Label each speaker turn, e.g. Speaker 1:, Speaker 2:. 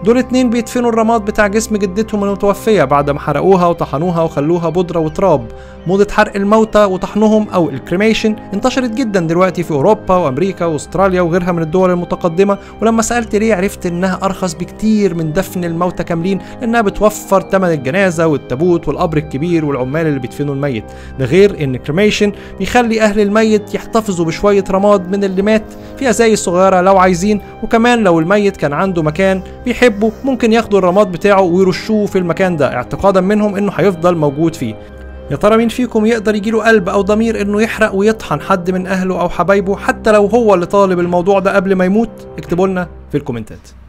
Speaker 1: دول اتنين بيدفنوا الرماد بتاع جسم جدتهم المتوفيه بعد ما حرقوها وطحنوها وخلوها بودره وتراب موضه حرق الموتى وطحنهم او الكريميشن انتشرت جدا دلوقتي في اوروبا وامريكا واستراليا وغيرها من الدول المتقدمه ولما سالت ليه عرفت انها ارخص بكتير من دفن الموتى كاملين لانها بتوفر ثمن الجنازه والتابوت والقبر الكبير والعمال اللي بيدفنوا الميت ده غير ان الكريميشن بيخلي اهل الميت يحتفظوا بشويه رماد من اللي مات في ازايز صغيره لو عايزين وكمان لو الميت كان عنده مكان بيحبه ممكن ياخدوا الرماد بتاعه ويرشوه في المكان ده اعتقادا منهم انه هيفضل موجود فيه يا ترى مين فيكم يقدر يجيله قلب او ضمير انه يحرق ويطحن حد من اهله او حبايبه حتى لو هو اللي طالب الموضوع ده قبل ما يموت اكتبوا لنا في الكومنتات